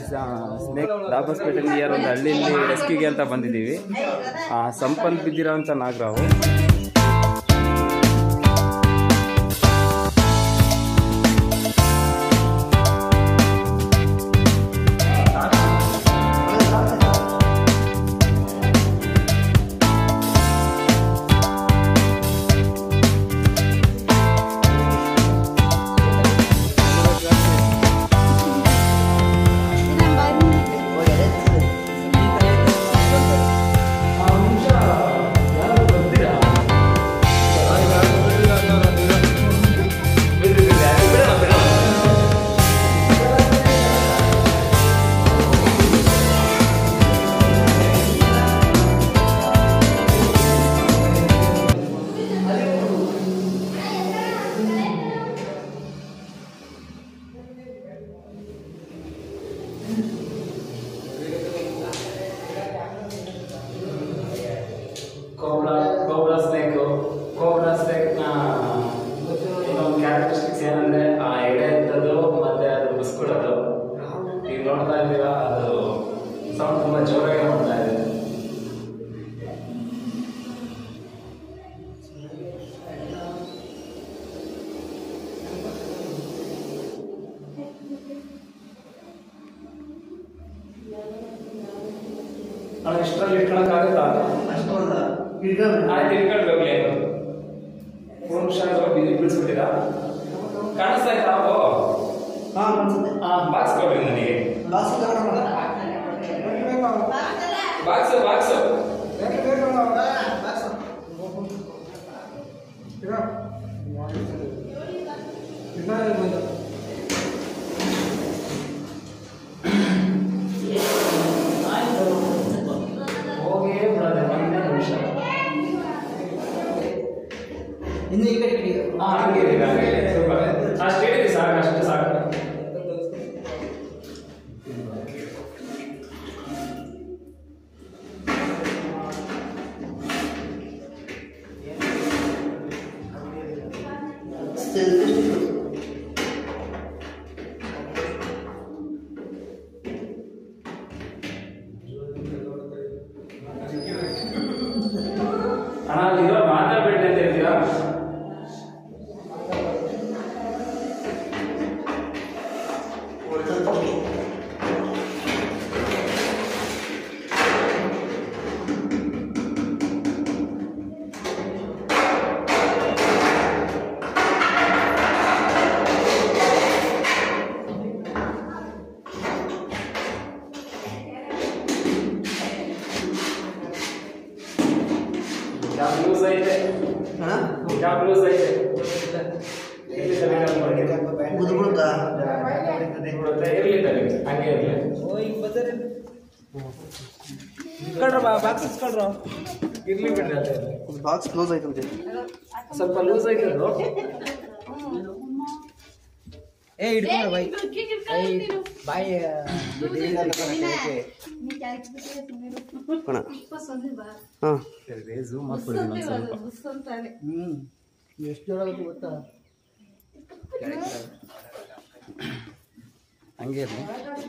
Snake Dabaspete near ಒಂದು ಹಳ್ಳಿಲಿ ರೆಸ್ಕಿಗೆ ಅಂತ ಬಂದಿದ್ದೀವಿ ಆ ಸಂಪಲ್ ಬಿದ್ದಿರೋಂಥ ನಾಗರಾವು ಕೋಬ್ರಾ ಕೋಬ್ರಾ ಸ್ನೇಕ್ ಕೋಬ್ರಾ ಸ್ನೇಕ್ನ ಇನ್ನೊಂದು ಕ್ಯಾರೆಕ್ಟರಿಸ್ಟಿಕ್ಸ್ ಏನಂದ್ರೆ ಆ ಎಡೆ ಇದ್ದದ್ದು ಮತ್ತೆ ಅದು ಮುಸ್ಕೊಳ್ಳೋದು ಈಗ ನೋಡ್ತಾ ಇದ್ದೀರಾ ಅದು ಸೌಂಡ್ ತುಂಬಾ ಜೋರಾಗಿ ಮಾಡ್ತಾ ಇದೆ ಅಣ್ಣ ಇಷ್ಟರಲ್ಲಿ ಇಟ್ಕೊಳಕ್ಕಾಗುತ್ತಾ ಆಯ್ತು ಇಟ್ಕೊಂಡು ಹೋಗ್ಲಿ ಮೂರು ನಿಮಿಷ ಬಿದ್ದು ಬಿಡಿಸ್ಬಿಟ್ಟಿರಾ ಕಾಣಿಸ್ತಾ ಇತ್ತು ನಾವು ಬಾಕ್ಸ್ ಕೊಡ್ರಿ ನನಗೆ ಬಾಕ್ಸ್ ಬಾಕ್ಸ್ ಹೋಗೇ ಬಿಡೋದೆ ಒಂದೇ ನಿಮಿಷ ಇನ್ನು ಈ ಕಡೆ ಕಡೆ ಹಾ ಹಂಗೆ ಇದೆ ಹಂಗೆ ಇದೆ ಸೂಪರ್ ಅಷ್ಟು ಹೇಳಿದ್ರಿ ಸಾಕು ಅಷ್ಟು ಸಾಕು ಅಣ್ಣ ಅಲ್ಲಿರೋ ಮಾತಾಡ್ಬೇಡಿ ಅಂತ ಹೇಳ್ತೀರಾ ಕ್ಯಾಬ್ ಲೂಸ್ ಐತೆ ಕ್ಯಾಬ್ ಲೂಸ್ ಐತೆ ಎಲ್ಲಿ ತಲೆಕಾಲು ಮಾಡ್ತೀರಾ? ಬುದ್ಬಿಡುತ್ತಾ ಬಿಡುತ್ತೆ, ಇರ್ಲಿ ತಲೆ ಹಂಗೆ ಇರ್ಲಿ ಇಸ್ಕೊಳ್ರ ಬಾಕ್ಸ್ ಇಸ್ಕೊಳ್ರ ಇರ್ಲಿ ಬಿಡ್ರಿ ಅದೇ ಬಾಕ್ಸ್ ಕ್ಲೋಸ್ ಆಯ್ತಂತೆ ಸ್ವಲ್ಪ ಲೂಸ್ ಐತೆ ಅದು ಏ ಹಿಡ್ಕೊಂಡ್ರ ಬಾಯ್ ಬಾಯ್ ಕಣ ಹಾಂ ಝೂಮ್ ಮಾಡ್ಬಿಡಿ ಒಂದು ಸ್ವಲ್ಪ ಹ್ಞೂ ಎಷ್ಟು ಜೋರ ಆಗುತ್ತೆ ಗೊತ್ತಾ ಹಂಗೆ ಇರ್ಲಿ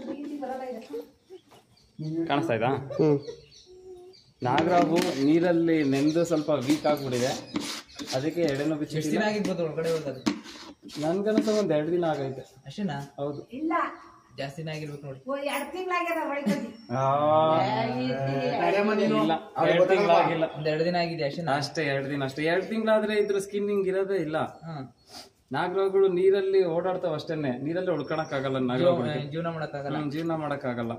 ಕಾಣಿಸ್ತಾ ಇದ್ದಾ ಹ್ಞೂ ನಾಗರಾವು ನೀರಲ್ಲಿ ನೆಂದು ಸ್ವಲ್ಪ ವೀಕ್ ಆಗ್ಬಿಟ್ಟಿದೆ ಅದಕ್ಕೆ ಎಡೆನೂ ಎಷ್ಟು ದಿನ ಬಿಚ್ಚಿಟ್ಟಿಲ್ಲ ಆಗಿರ್ಬೋದು ಒಳಗಡೆ ಹೋಗೋದು ನನ್ಗನ್ಸ ಒಂದ್ ಎರಡು ದಿನ ಆಗೈತೆ ಅಷ್ಟೇನಾ ಹೌದು ಇಲ್ಲ ಜಾಸ್ತಿ ದಿನ ಆಗಿರ್ಬೇಕು ನೋಡಿ ಓ ಎರಡು ತಿಂಗಳಾಗ್ಯದ ಹೊಳಿತದಿ ಆ, ಇಲ್ಲ ಎರಡು ತಿಂಗಳಾಗಿಲ್ಲ ಒಂದ್ ಎರಡು ದಿನ ಆಗಿದೆ ಅಷ್ಟೇನಾ ಅಷ್ಟೇ ಎರಡು ದಿನ ಅಷ್ಟೇ ಎರಡು ತಿಂಗಳಾದ್ರೆ ಇದ್ರ ಸ್ಕಿನ್ ಹಿಂಗ್ ಇರೋದೇ ಇಲ್ಲ ಹಾ ನಾಗರಾವುಗಳು ನೀರಲ್ಲಿ ಓಡಾಡ್ತಾವ ಅಷ್ಟೇನೆ ನೀರಲ್ಲಿ ಉಳ್ಕೊಳಕ್ ಆಗಲ್ಲ ನಾಗರಾವುಗಳಿಗೆ ಜೀವನ ಮಾಡಕ್ಕಾಗಲ್ಲ ಹ್ಮ್, ಜೀವನ ಮಾಡಕ್ ಆಗಲ್ಲ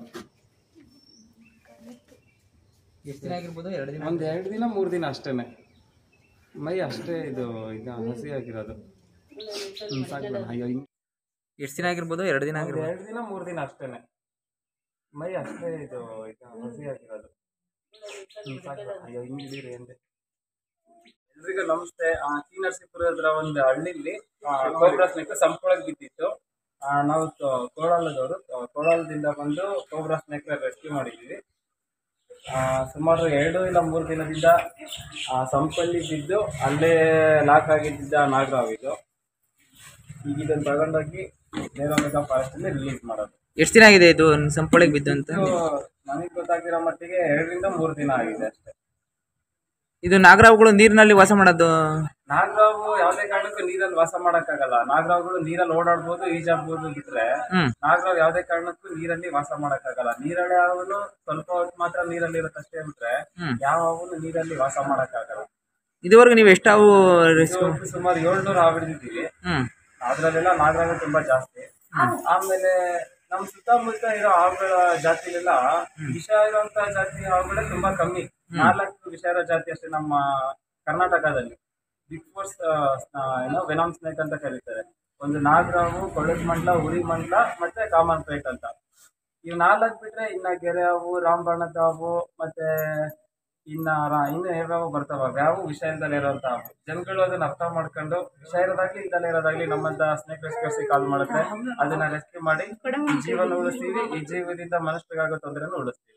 ಎಷ್ಟು ದಿನ ಆಗಿರ್ಬೋದು ಎರಡು ದಿನ ಒಂದ್ ಎರಡು ದಿನ ಮೂರ್ ದಿನ ಅಷ್ಟೇನೆ ಮೈ ಅಷ್ಟೇ ಇದು ಇದು ಹಸಿ ಆಗಿರೋದು ಹ್ಮ್, ಸಾಕ್ ಬಿಡು. ಅಯ್ಯೋ ಹಿಂಗ್ ಎಷ್ಟು ದಿನ ಆಗಿರ್ಬೋದು ಎರಡು ದಿನ ಒಂದ್ ಆಗಿರ್ಬೋದು ಎರಡು ದಿನ ಮೂರ್ ದಿನ ಅಷ್ಟೇನೆ ಮೈ ಅಷ್ಟೇ ಇದು ಇದು ಹಸಿ ಆಗಿರೋದು ಹ್ಮ್, ಸಾಕ್ ಬಿಡು. ಅಯ್ಯೋ ಹಿಂಗ್ ಹಿಡೀರಿ ಅಂದೆ ಎಲ್ರಿಗೂ ನಮಸ್ತೆ ಆ, ಟಿ ನರಸೀಪುರ ಹತ್ರ ಒಂದು ಹಳ್ಳಿಲಿ ಕೋಬ್ರಾ ಸ್ನೇಕ್ ಸಂಪೊಳಗೆ ಬಿದ್ದಿತ್ತು ಆ, ನಾವು ತ- ಕೋಲಾಲದವರು ಆ, ಕೋಲಾಲದಿಂದ ಬಂದು ಕೋಬ್ರಾ ಸ್ನೇಕ್ ರೆಸ್ಕ್ಯೂ ಮಾಡಿದ್ದೀವಿ ಆ, ಸುಮಾರು ಎರಡು ಇಲ್ಲ ಮೂರು ದಿನದಿಂದ ಆ, ಸಂಪಲ್ಲಿ ಬಿದ್ದು ಅಲ್ಲೇ ಲಾಕ್ ಆಗಿದ್ದ ನಾಗರಾವ್ ಇದು ಈಗ ಇದನ್ನು ತಗೊಂಡೋಗಿ ನೇರಮೇಕ ಫಾರೆಸ್ಟಲ್ಲಿ ರಿಲೀಸ್ ಮಾಡೋದು ಎಷ್ಟು ದಿನ ಆಗಿದೆ ಇದು ಸಂಪೊಳಗೆ ಬಿದ್ದು ಅಂತ ಇದು ನನಗೆ ಗೊತ್ತಾಗಿರೋ ಮಟ್ಟಿಗೆ ಎರಡರಿಂದ ಮೂರು ದಿನ ಆಗಿದೆ ಅಷ್ಟೇ ಇದು ನಾಗರಾವುಗಳು ನೀರಿನಲ್ಲಿ ವಾಸ ಮಾಡೋದು ನಾಗರಾವು ಯಾವುದೇ ಕಾರಣಕ್ಕೂ ನೀರಲ್ಲಿ ವಾಸ ಮಾಡಕ್ಕಾಗಲ್ಲ ನಾಗರಾವುಗಳು ನೀರಲ್ಲಿ ಓಡಾಡ್ಬೋದು ಈಜಾಡ್ಬೋದು ಬಿಟ್ರೆ ಹ್ಮ್ ನಾಗರಾವ್ ಯಾವುದೇ ಕಾರಣಕ್ಕೂ ನೀರಲ್ಲಿ ವಾಸ ಮಾಡಕ್ಕಾಗಲ್ಲ ನೀರಳೆ ಹಾವನ್ನು ಸ್ವಲ್ಪ ಹೊತ್ತು ಮಾತ್ರ ನೀರಲ್ಲಿ ಇರುತ್ತಷ್ಟೇ ಬಿಟ್ರೆ ಹ್ಮ್. ಯಾವ ಹಾವನ್ನು ನೀರಲ್ಲಿ ವಾಸ ಮಾಡಕ್ಕಾಗಲ್ಲ ಇದುವರೆಗೂ ನೀವು ಎಷ್ಟು ಹಾವು ರೆಸ್ಕ್ಯೂ ಇವತ್ತು ಸುಮಾರು ಏಳ್ನೂರು ಹಾವು ಹಿಡಿದಿದ್ದೀವಿ ಹ್ಮ್ ಅದ್ರಲ್ಲೆಲ್ಲ ನಾಗರಾವು ತುಂಬಾ ಜಾಸ್ತಿ ಆಮೇಲೆ ನಮ್ ಸುತ್ತಮುತ್ತ ಇರೋ ಹಾವುಗಳ ಜಾತಿಲೆಲ್ಲ ವಿಷ ಇರುವಂತ ಜಾತಿ ಹಾವುಗಳೇ ತುಂಬಾ ಕಮ್ಮಿ ನಾಲ್ಕು ವಿಷ ಇರೋ ಜಾತಿ ಅಷ್ಟೇ ನಮ್ಮ ಕರ್ನಾಟಕದಲ್ಲಿ ಬಿಗ್ ಫೋರ್ಸ್ ಏನೋ ವೆನಾಮ್ ಸ್ನೇಕ್ ಅಂತ ಕರೀತಾರೆ ಒಂದು ನಾಗರಾವು ಕೊಳದ ಮಂಡಲ ಉರಿ ಮಂಡಲ ಮತ್ತೆ ಕಾಮನ್ ಪೇಟ್ ಅಂತ ಇವ್ ನಾಲ್ಕು ಬಿಟ್ರೆ ಇನ್ನ ಗೆರೆ ಹಾವು ರಾಮಬಣ್ಣದ ಹಾವು ಮತ್ತೆ ಇನ್ನ ರಾ- ಇನ್ನು ಯಾವ್ಯಾವ ಬರ್ತಾವ ಯಾವ ವಿಷ ಇಲ್ದಲೆ ಇರೋಂತ ಹಾವು ಜನಗಳು ಅದನ್ನ ಅರ್ಥ ಮಾಡ್ಕೊಂಡು ವಿಷ ಇರೋದಾಗ್ಲಿ ಇಲ್ದಲೆ ಇರೋದಾಗ್ಲಿ ನಮ್ಮಂತ ಸ್ನೇಕ್ ರೆಸ್ಕ್ಯೂಸಿ ಕಾಲ್ ಮಾಡಿದ್ರೆ ಅದನ್ನ ರೆಸ್ಕ್ಯೂ ಮಾಡಿ ಈ ಜೀವನ ಉಳಿಸ್ತೀವಿ ಈ ಜೀವದಿಂದ ಮನುಷ್ಯರಿಗಾಗೋ ತೊಂದರೆನ ಉಳಿಸ್ತೀವಿ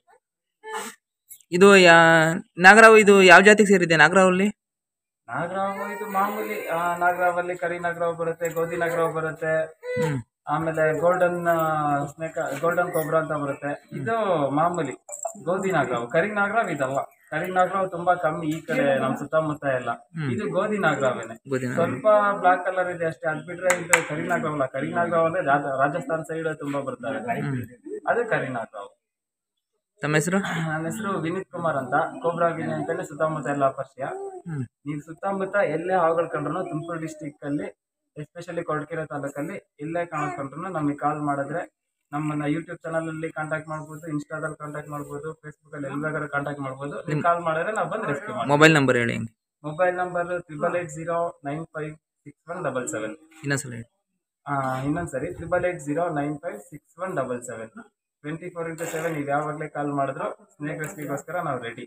ಇದು ಯಾ ನಾಗರಾವು ಇದು ಯಾವ ಜಾತಿಗೆ ಸೇರಿದೆ ನಾಗರಾವಲ್ಲಿ ನಾಗರಾವು ಇದು ಮಾಮೂಲಿ ಆ, ನಾಗರಾವಲ್ಲಿ ಕರಿ ನಾಗರಾವ್ ಬರುತ್ತೆ ಗೋಧಿ ನಾಗರಾವ್ ಬರುತ್ತೆ ಹ್ಮ್ ಆಮೇಲೆ ಗೋಲ್ಡನ್ ಸ್ನೇಕ್ ಗೋಲ್ಡನ್ ಕೊಬ್ರಾ ಅಂತ ಬರುತ್ತೆ ಇದು ಮಾಮೂಲಿ ಗೋಧಿ ನಾಗರಾವ್ ಕರಿ ನಾಗರಾವ್ ಇದಲ್ಲ ಕರಿ ನಾಗರಾವ್ ತುಂಬಾ ಕಮ್ಮಿ ಈ ಕಡೆ ನಮ್ ಸುತ್ತಮುತ್ತ ಎಲ್ಲ ಇದು ಗೋಧಿ ನಾಗರಾವೇನೆ ಗೋಧಿ ಸ್ವಲ್ಪ ಬ್ಲಾಕ್ ಕಲರ್ ಇದೆ ಅಷ್ಟೇ ಅದ್ ಬಿಟ್ರೆ ಇದು ಕರಿ ನಾಗರಾವ್ ಅಲ್ಲ ಕರಿ ನಾಗರಾವ್ ಅಂದ್ರೆ ರಾಜ- ರಾಜಸ್ಥಾನ್ ಸೈಡ್ ತುಂಬಾ ಬರ್ತಾರೆ ಅದು ಕರಿ ನಾಗರಾವ್ ತಮ್ಮ ಹೆಸರು ನನ್ನ ಹೆಸರು ವಿನೀತ್ ಕುಮಾರ್ ಅಂತ ಕೋಬ್ರಾ ವಿನಯ್ ಅಂತಾನೆ ಸುತ್ತಮುತ್ತ ಎಲ್ಲ ಪರಿಚಯ ಹ್ಮ್ ನೀವು ಸುತ್ತಮುತ್ತ ಎಲ್ಲೇ ಹಾವುಗಳು ಕಂಡ್ರು ತುಮಕೂರು ಡಿಸ್ಟಿಕ್ ಅಲ್ಲಿ ಎಸ್ಪೆಷಲಿ ಕೊರಟಗೆರೆ ತಾಲೂಕಲ್ಲಿ ಎಲ್ಲೇ ಕಾಣಿಸ್ಕೊಂಡ್ರು ನಮಗೆ ಕಾಲ್ ಮಾಡಿದ್ರೆ ನಮ್ಮನ್ನ ಯೂಟ್ಯೂಬ್ ಚಾನಲ್ ಅಲ್ಲಿ ಕಾಂಟ್ಯಾಕ್ಟ್ ಮಾಡ್ಬೋದು ಇನ್ಸ್ಟಾದಲ್ಲಿ ಕಾಂಟ್ಯಾಕ್ಟ್ ಮಾಡ್ಬೋದು ಫೇಸ್ಬುಕ್ ಅಲ್ಲಿ ಎಲ್ಲಾದ್ರೂ ಕಾಂಟ್ಯಾಕ್ಟ್ ಮಾಡ್ಬೋದು ನೀವು ಕಾಲ್ ಮಾಡಿದ್ರೆ ನಾವು ಬಂದು ರೆಸ್ಕ್ಯೂ ಮಾಡಿ ಮೊಬೈಲ್ ನಂಬರ್ ಹೇಳಿ ಹಂಗೆ mobile number triple eight zero nine five six one double seven ಇನ್ನೊಂದ್ಸಲ ಹೇಳಿ ಇನ್ನೊಂದ್ಸರಿ triple eight zero nine five six one double seven twenty four into seven ನೀವು ಯಾವಾಗಲೇ ಕಾಲ್ ಮಾಡಿದ್ರು ಸ್ನೇಕ್ ರೆಸ್ಕ್ಯೂಗೋಸ್ಕರ ನಾವು ರೆಡಿ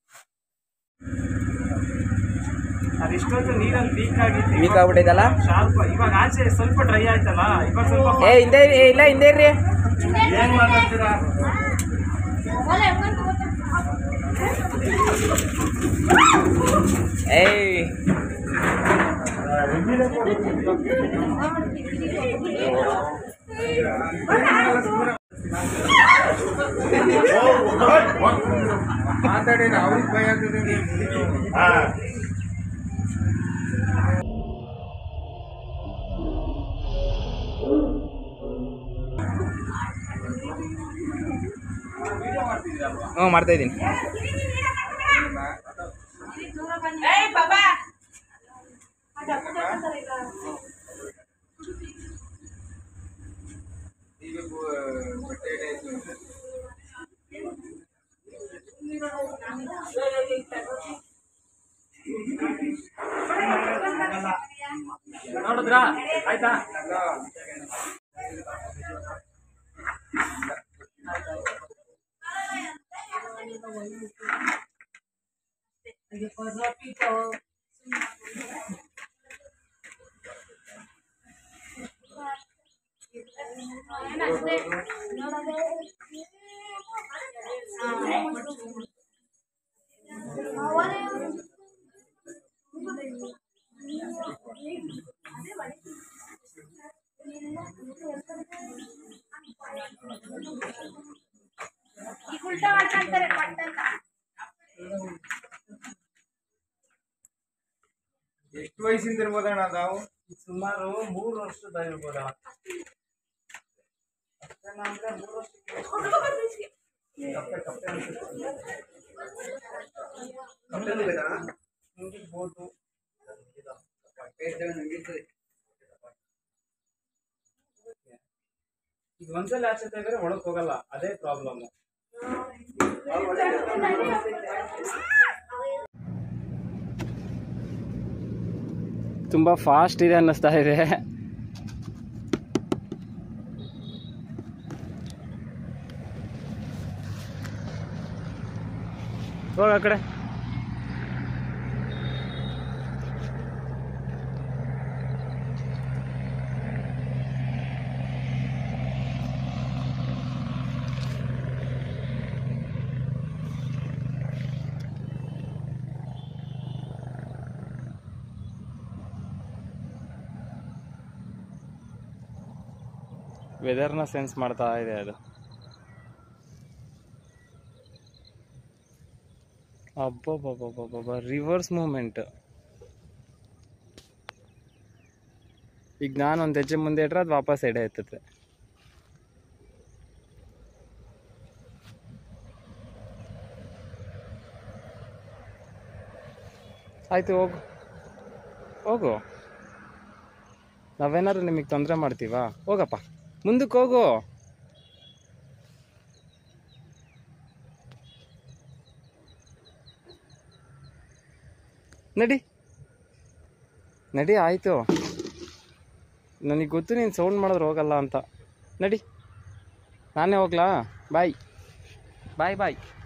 ಅದಿಷ್ಟೊಂದು ನೀರಲ್ಲಿ ವೀಕ್ ಆಗಿತ್ತು ವೀಕ್ ಆಗ್ಬಿಟ್ಟೈತಲ್ಲ ಶಾರ್ಪ್ ಇವಾಗ ಆಚೆ ಸ್ವಲ್ಪ ಡ್ರೈ ಆಯ್ತಲ್ಲ ಇವಾಗ ಸ್ವಲ್ಪ ಏ ಹಿಂದೆ ಇರಿ, ಏ, ಇಲ್ಲ ಹಿಂದೆ ಇರ್ರಿ ಏನ್ ಮಾತಾಡ್ತೀರಾ ಏಯ್ ಮಾತಾಡಿ ಅವ್ರಿಗೆ ಭಯ ಆಗ್ತದೆ ಹ್ಞೂ ಮಾಡ್ತಾ ಇದ್ದೀನಿ ನೋಡಿದ್ರಾ ಆಯ್ತಾ ಈಗ ಉಲ್ಟಾ ಮಾಡ್ಕೊಂತಾರೆ ಪಟ್ಟಂತ ಎಷ್ಟು ವಯಸ್ಸಿಂದ ಇರ್ಬೋದಣ್ಣ ನಾವು ಸುಮಾರು ಮೂರು ವರ್ಷದ ಇರ್ಬೋದಣ್ಣ ಅಷ್ಟೇನಾ ಅಂದ್ರೆ ಮೂರು ವರ್ಷಕ್ಕೆ ಕಪ್ಪೆ ಕಪ್ಪೆ ಅನ್ಸುತ್ತೆ. ಹಿಂಗಿರ್ಬೋದು. ಈಗ ಒಂದ್ಸಲ ಆಚೆ ತೆಗೆದ್ರೆ ಒಳಗ್ ಹೋಗಲ್ಲ ಅದೇ ಪ್ರಾಬ್ಲಮ್ ತುಂಬಾ ಫಾಸ್ಟ್ ಇದೆ ಅನ್ನಿಸ್ತಾ ಇದೆ ಹೋಗ ಆ ಕಡೆ ವೆದರ್ನ ಸೆನ್ಸ್ ಮಾಡ್ತಾ ಇದೆ ಅದು ಅಬ್ಬಬ್ಬಬ್ಬಬ್ಬಬ್ಬ ರಿವರ್ಸ್ ಮೂಮೆಂಟ್ ಈಗ ನಾನು ಒಂದು ಹೆಜ್ಜೆ ಮುಂದೆ ಇಟ್ರೆ ಅದು ವಾಪಸ್ ಎಡೆ ಎತ್ತುತ್ತೆ ಆಯ್ತು ಹೋಗು ಹೋಗು ನಾವೇನಾದ್ರು ನಿಮಗೆ ತೊಂದರೆ ಮಾಡ್ತೀವಾ ಹೋಗಪ್ಪ ಮುಂದಕ್ಕೆ ಹೋಗು ನಡಿ ನಡಿ ಆಯಿತು ನನಗೆ ಗೊತ್ತು ನೀನು ಸೌಂಡ್ ಮಾಡಿದ್ರೆ ಹೋಗಲ್ಲ ಅಂತ ನಡಿ ನಾನೇ ಹೋಗ್ಲಾ ಬಾಯ್ ಬಾಯ್ ಬಾಯ್